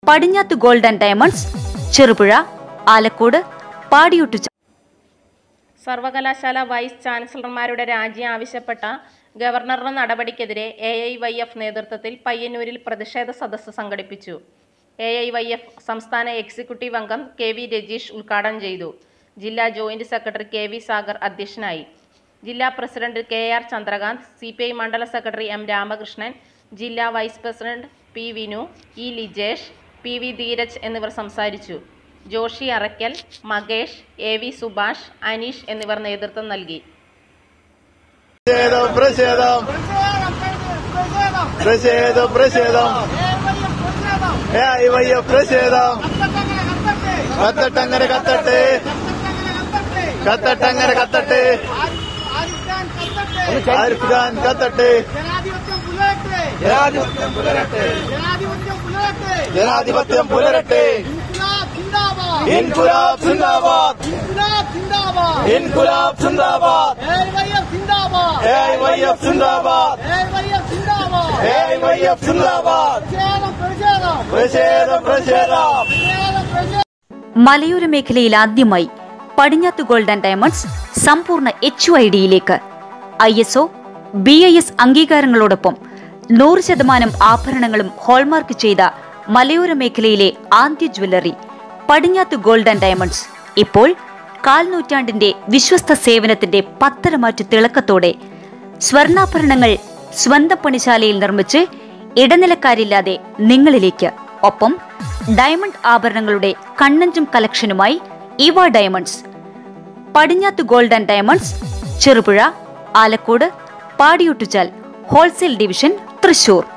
പടിഞ്ഞാത്ത് gold and diamonds Cherupuzha Alakode പാടിയൊട്ടു സർവകലാശാല vice ചാൻസലർമാരുടെ രാജി ആവശ്യപ്പെട്ട ഗവർണറുടെ നടപടിക്കെതിരെ എ ഐ വൈ എഫ് നേതൃത്വത്തിൽ പയ്യന്നൂരിൽ പ്രതിഷേധ സദസ്സ് സംഘടിപ്പിച്ചു എ ഐ വൈ എഫ് സംസ്ഥാന എക്സിക്യൂട്ടീവ് അംഗം കെ വി രജീഷ് ഉദ്ഘാടനം ചെയ്തു ജില്ലാ joint secretary K V Sagar അധ്യക്ഷനായി ജില്ലാ president K R Chandrakanth C P I മണ്ഡല സെക്രട്ടറി എം രാമകൃഷ്ണൻ ജില്ലാ vice president P Vinu E Lijesh P V Dheeraj എന്നിവർ സംസാരിച്ചു ജോഷി അറയ്ക്കൽ മകേഷ് എ വി സുഭാഷ് അനീഷ് എന്നിവർ നേതൃത്വം നൽകി പ്രതിഷേധം പ്രതിഷേധം പ്രതിഷേധം എ ഐ വൈ എഫ് പ്രതിഷേധം കത്തട്ടങ്ങനെ കത്തട്ടെ കത്തട്ടങ്ങനെ കത്തട്ടെ ആരിഫ് ഖാൻ കത്തട്ടെ ജനാധിപത്യം പുലരട്ടെ ജനാധിപത്യം പുലരട്ടെ ജനാധിപത്യം പുലരട്ടെ ജനാധിപത്യം പുലരട്ടെ ഇൻകുലാബ് സിന്ദാബാദ് ഇൻകുലാബ് സിന്ദാബാദ് ഇൻകുലാബ് സിന്ദാബാദ് ഇൻകുലാബ് സിന്ദാബാദ് എ ഐ വൈ എഫ് സിന്ദാബാദ് എഐവൈഎഫ് സിന്ദാബാദ് എ ഐ വൈ എഫ് സിന്ദാബാദ് പ്രതിഷേധം പ്രതിഷേധം പ്രതിഷേധം പ്രതിഷേധം പ്രതിഷേധം പ്രതിഷേധം മലയോര മേഖലയിൽ ആദ്യമായി പടിഞ്ഞാത്ത് ഗോൾഡ് ആൻഡ് ഡയമണ്ട്സ് സമ്പൂർണ്ണ എച്ച് ഐ ഡിയിലേക്ക് I S O B I S അംഗീകാരങ്ങളോടൊപ്പം നൂറ് ശതമാനം ആഭരണങ്ങളും ഹോൾമാർക്ക് ചെയ്ത മലയോര മേഖലയിലെ ആദ്യ jewellery Padinjath gold and diamonds ഇപ്പോൾ കാൽ നൂറ്റാണ്ടിന്റെ വിശ്വസ്ത സേവനത്തിന്റെ പത്തരമാറ്റു തിളക്കത്തോടെ സ്വർണ്ണാഭരണങ്ങൾ സ്വന്തം പണിശാലയിൽ നിർമ്മിച്ച് ഇടനിലക്കാരില്ലാതെ നിങ്ങളിലേക്ക് ഒപ്പം ഡയമണ്ട് ആഭരണങ്ങളുടെ കണ്ണഞ്ചും കളക്ഷനുമായി ഇവ diamonds Padinjath gold and diamonds Cherupuzha Alakode Padiyottuchal wholesale division Thrissur